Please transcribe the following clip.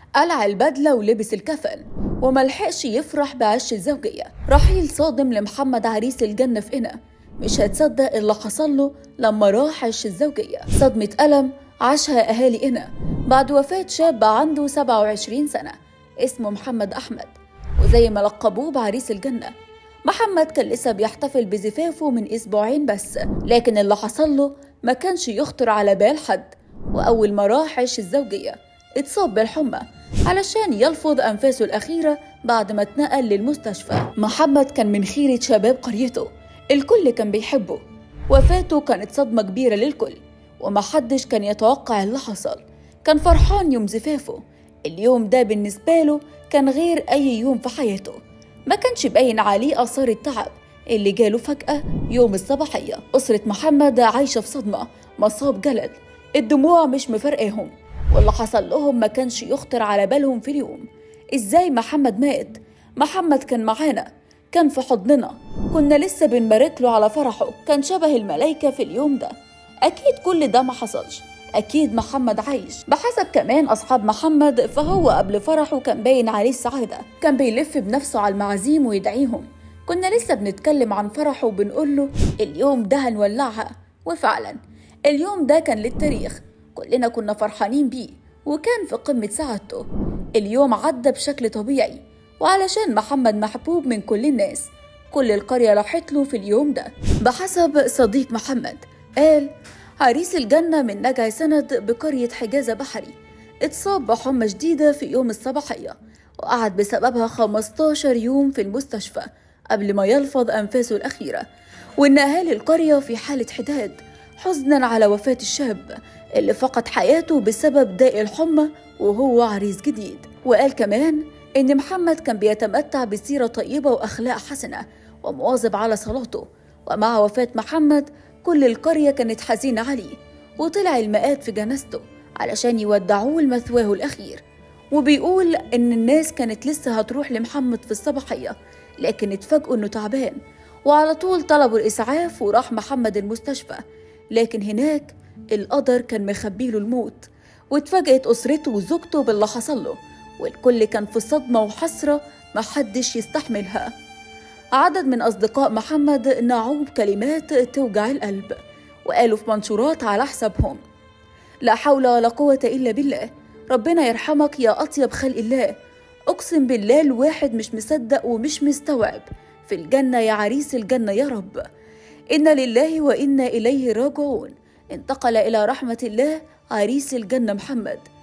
قلع البدلة ولبس الكفن وملحقش يفرح بعش الزوجية رحيل صادم لمحمد عريس الجنة في قنا مش هتصدق اللي حصل له لما راح عش الزوجية صدمة ألم عاشها أهالي قنا بعد وفاة شاب عنده 27 سنة اسمه محمد أحمد وزي ما لقبوه بعريس الجنة محمد كان لسه بيحتفل بزفافه من أسبوعين بس لكن اللي حصل له ما كانش يخطر على بال حد وأول ما راح عش الزوجية اتصاب بالحمى علشان يلفظ أنفاسه الأخيرة بعد ما اتنقل للمستشفى محمد كان من خيرة شباب قريته الكل كان بيحبه وفاته كانت صدمة كبيرة للكل ومحدش كان يتوقع اللي حصل كان فرحان يوم زفافه اليوم ده بالنسبة له كان غير أي يوم في حياته ما كانش باين عليه آثار التعب اللي جاله فجأة يوم الصباحية أسرة محمد عايشة في صدمة مصاب جلد الدموع مش مفرقاهم واللي حصل لهم ما كانش يخطر على بالهم في اليوم ازاي محمد مات محمد كان معانا كان في حضننا كنا لسه بنبارك له على فرحه كان شبه الملايكة في اليوم ده أكيد كل ده ما حصلش أكيد محمد عايش بحسب كمان أصحاب محمد فهو قبل فرحه كان باين عليه السعادة كان بيلف بنفسه على المعازيم ويدعيهم كنا لسه بنتكلم عن فرحه وبنقول له اليوم ده هنولعها وفعلا اليوم ده كان للتاريخ كلنا كنا فرحانين بيه وكان في قمة سعادته اليوم عدى بشكل طبيعي وعلشان محمد محبوب من كل الناس كل القرية راحت له في اليوم ده بحسب صديق محمد قال عريس الجنة من نجع سند بقرية حجازة بحري اتصاب بحمى شديدة في يوم الصباحية وقعد بسببها 15 يوم في المستشفى قبل ما يلفظ أنفاسه الأخيرة وإن أهالي القرية في حالة حداد حزنا على وفاة الشاب اللي فقد حياته بسبب داء الحمى وهو عريس جديد وقال كمان إن محمد كان بيتمتع بسيرة طيبة وأخلاق حسنة ومواظب على صلاته ومع وفاة محمد كل القرية كانت حزينة عليه وطلع المئات في جنازته علشان يودعوه لمثواه الأخير وبيقول إن الناس كانت لسه هتروح لمحمد في الصباحية لكن اتفاجئوا إنه تعبان وعلى طول طلبوا الإسعاف وراح محمد المستشفى لكن هناك القدر كان مخبيله الموت واتفاجئت أسرته وزوجته باللي حصل له والكل كان في صدمة وحسرة محدش يستحملها عدد من أصدقاء محمد نعوا بكلمات توجع القلب وقالوا في منشورات على حسابهم لا حول ولا قوة إلا بالله ربنا يرحمك يا أطيب خلق الله أقسم بالله الواحد مش مصدق ومش مستوعب في الجنة يا عريس الجنة يا رب إنا لله وإنا إليه راجعون انتقل إلى رحمة الله عريس الجنة محمد